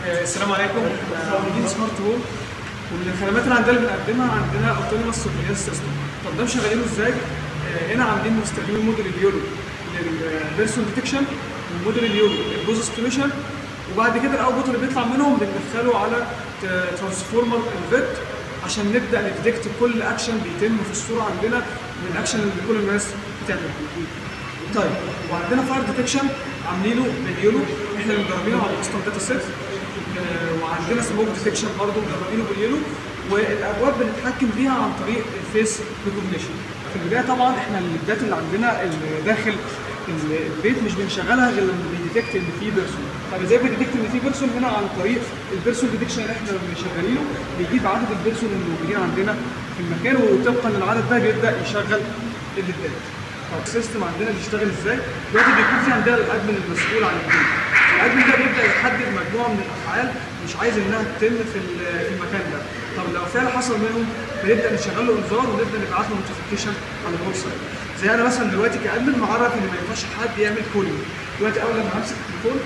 آه، السلام عليكم موجودين سمارت هوم ومن الخدمات اللي عندنا اللي بنقدمها عندنا اوتونوموس سيرفيلانس سيستم طب ده شغالينه ازاي؟ آه، هنا عاملين مستخدمين موديل اليولو للبيرسون ديتكشن وموديل اليولو للبوز استيميشن وبعد كده الاوتبوت اللي بيطلع منهم بندخله على ترانسفورمر الفيت عشان نبدا نديتكت كل اكشن بيتم في الصوره عندنا من الاكشن اللي كل الناس بتعمله طيب وعندنا فاير ديتكشن عاملينه باليولو احنا اللي مجربينه على كاستم داتا سيت وعندنا سموك ديتكشن برضه مجربينه باليولو والابواب بنتحكم بيها عن طريق الفيس ريكوجنيشن في البدايه طبعا احنا الداتا اللي عندنا اللي داخل البيت مش بنشغلها غير لما بيديتكت ان في بيرسون طب ازاي بيديتكت ان في بيرسون هنا عن طريق البيرسون ديتكشن اللي احنا شغالينه بيجيب عدد البيرسون الموجودين عندنا في المكان وطبقا للعدد ده بيبدا يشغل الداتا طب السيستم عندنا بيشتغل ازاي؟ دلوقتي بيكون في عندنا الادمن المسؤول عن البيت. الادمن ده بيبدا يحدد مجموعه من الافعال مش عايز انها تتم في ال- في المكان ده. طب لو فعل حصل منهم بنبدا نشغل له انذار ونبدا نبعت له نوتيفيكيشن على الويب سايت. زي انا مثلا دلوقتي كادمن معرف ان ما ينفعش حد يعمل كولينج. دلوقتي اول لما همسك التليفون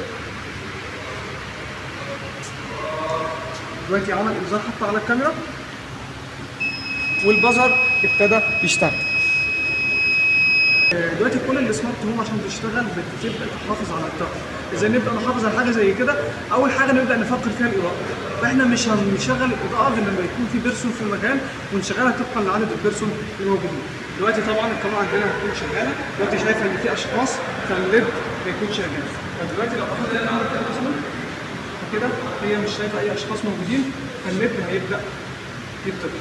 دلوقتي عمل انذار حتى على الكاميرا والبزر ابتدى يشتغل. دلوقتي كل السمارت هوم عشان تشتغل بتبدا تحافظ على الطاقه ازاي نبدا نحافظ على حاجه زي كده اول حاجه نبدا نفكر فيها الاضاءه فاحنا مش هنشغل الاضاءه غير لما يكون في بيرسون في المكان ونشغلها طبقا لعدد البيرسون الموجودين دلوقتي طبعا الكاميرا عندنا هتكون شغاله دلوقتي شايفه ان في اشخاص فالليد هيكون شغال فدلوقتي لو اخدت الكاميرا كده مثلا كده هي مش شايفه اي اشخاص موجودين فالليد هيبدا يطفي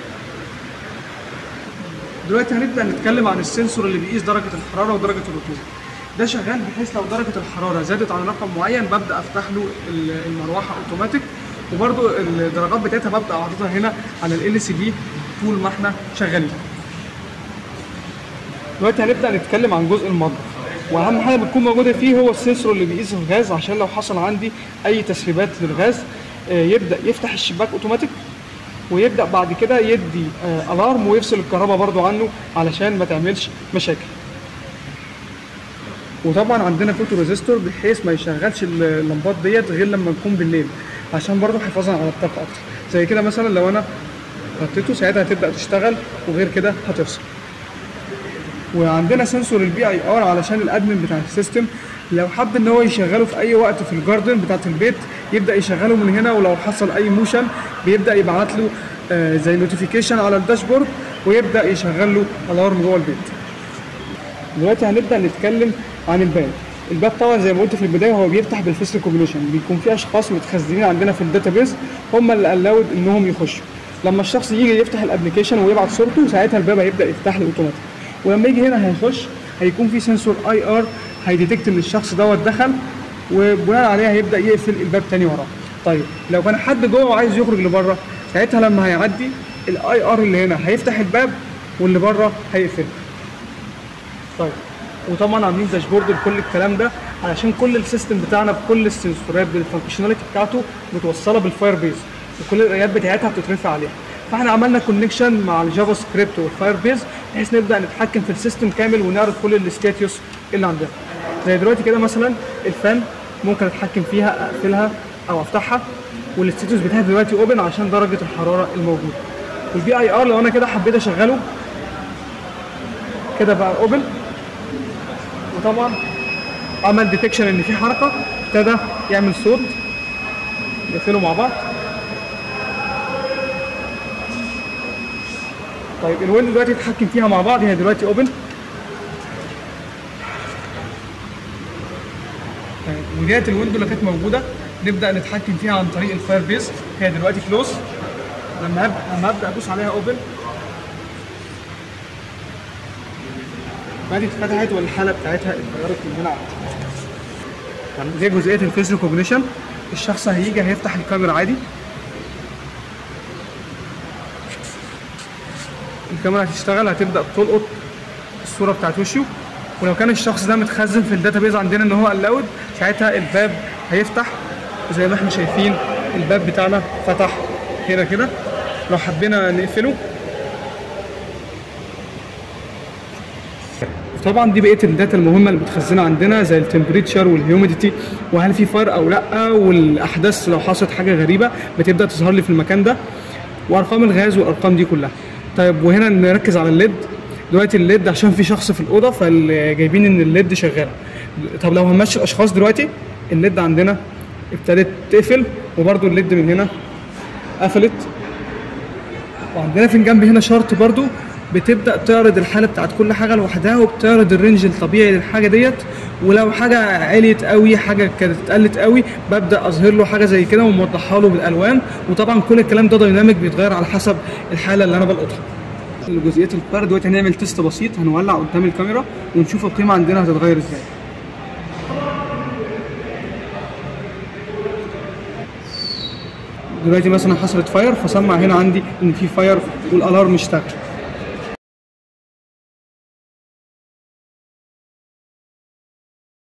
دلوقتي هنبدا نتكلم عن السنسور اللي بيقيس درجه الحراره ودرجه الرطوبه ده شغال بحيث لو درجه الحراره زادت عن رقم معين ببدا افتح له ال- المروحه اوتوماتيك وبرده الدرجات بتاعتها ببدا احطها هنا على ال سي دي طول ما احنا شغالين دلوقتي هنبدا نتكلم عن جزء المطبخ واهم حاجه بتكون موجوده فيه هو السنسور اللي بيقيس الغاز عشان لو حصل عندي اي تسريبات للغاز آه، يبدا يفتح الشباك اوتوماتيك ويبدا بعد كده يدي آه الارم ويفصل الكهرباء برضو عنه علشان ما تعملش مشاكل وطبعا عندنا فوتو ريزيستور بحيث ما يشغلش اللمبات ديت غير لما نكون بالليل عشان برضو حفاظا على الطاقه اكتر زي كده مثلا لو انا حطيته ساعتها هتبدا تشتغل وغير كده هتفصل وعندنا سنسور البي اي ار علشان الادمن بتاع السيستم لو حب ان هو يشغله في اي وقت في الجاردن بتاعت البيت يبدا يشغله من هنا ولو حصل اي موشن بيبدا يبعت له آه، زي نوتيفيكيشن على الداشبورد ويبدا يشغل له الارم جوه البيت دلوقتي هنبدا نتكلم عن الباب الباب طبعا زي ما قلت في البدايه هو بيفتح بالفيس ريكوجنيشن بيكون في اشخاص متخزنين عندنا في الداتابيز هم اللي الاود انهم يخشوا لما الشخص يجي يفتح الابلكيشن ويبعت صورته ساعتها الباب هيبدا يفتح له اوتوماتيك ولما يجي هنا هيخش هيكون في سنسور اي ار هيديتكت ان الشخص دوت دخل وبناء عليه هيبدا يقفل الباب تاني وراه طيب لو كان حد جوه وعايز يخرج لبره ساعتها لما هيعدي الاي ار اللي هنا هيفتح الباب واللي بره هيقفل طيب وطبعا عاملين داشبورد لكل الكلام ده علشان كل السيستم بتاعنا بكل السنسورات بالفانكشناليتي بتاعته متوصله بالفاير بيز وكل القرايات بتاعتها بتترفع عليها فاحنا عملنا كونكشن مع الجافا سكريبت والفاير بيز بحيث نبدا نتحكم في السيستم كامل ونعرض كل الستاتيوس اللي عندنا زي دلوقتي كده مثلا الفان ممكن اتحكم فيها اقفلها او افتحها والستاتيوس بتاعها دلوقتي اوبن عشان درجه الحراره الموجوده والبي اي ار لو انا كده حبيت اشغله كده بقى اوبن وطبعا عمل ديتكشن ان في حركه ابتدى يعمل صوت يقفلوا مع بعض طيب الويندو دلوقتي اتحكم فيها مع بعض هي دلوقتي اوبن طيب وديت الويندو اللي كانت موجوده نبدا نتحكم فيها عن طريق الفاير بيز هي دلوقتي كلوز لما ابدا لما ابدا ادوس عليها اوبن بعد اتفتحت والحاله بتاعتها اتغيرت من هنا عندي دي جزئيه الفيس ريكوجنيشن الشخص هيجي هيفتح الكاميرا عادي الكاميرا هتشتغل هتبدا تلقط الصوره بتاعت وشه ولو كان الشخص ده متخزن في الداتابيز عندنا ان هو الاود ساعتها الباب هيفتح زي ما احنا شايفين الباب بتاعنا فتح هنا كده لو حبينا نقفله طبعا دي بقيه الداتا المهمه اللي بتخزنها عندنا زي التمبريتشر والهيوميديتي وهل في فرق او لا والاحداث لو حصلت حاجه غريبه بتبدا تظهر لي في المكان ده وارقام الغاز والارقام دي كلها طيب وهنا نركز على الليد دلوقتي الليد عشان في شخص في الاوضه فجايبين ان الليد شغاله طب لو هنمشي الاشخاص دلوقتي الليد عندنا ابتدت تقفل وبرده الليد من هنا قفلت وعندنا في الجنب هنا شرط برضو بتبدا تعرض الحاله بتاعت كل حاجه لوحدها وبتعرض الرينج الطبيعي للحاجه ديت ولو حاجه عليت قوي حاجه كانت قلت قوي ببدا اظهر له حاجه زي كده وموضحها له بالالوان وطبعا كل الكلام ده دايناميك بيتغير على حسب الحاله اللي انا بلقطها جزئيه الفار دلوقتي هنعمل تيست بسيط هنولع قدام الكاميرا ونشوف القيمه عندنا هتتغير ازاي دلوقتي مثلا حصلت فاير فسمع هنا عندي ان في فاير والالارم اشتغل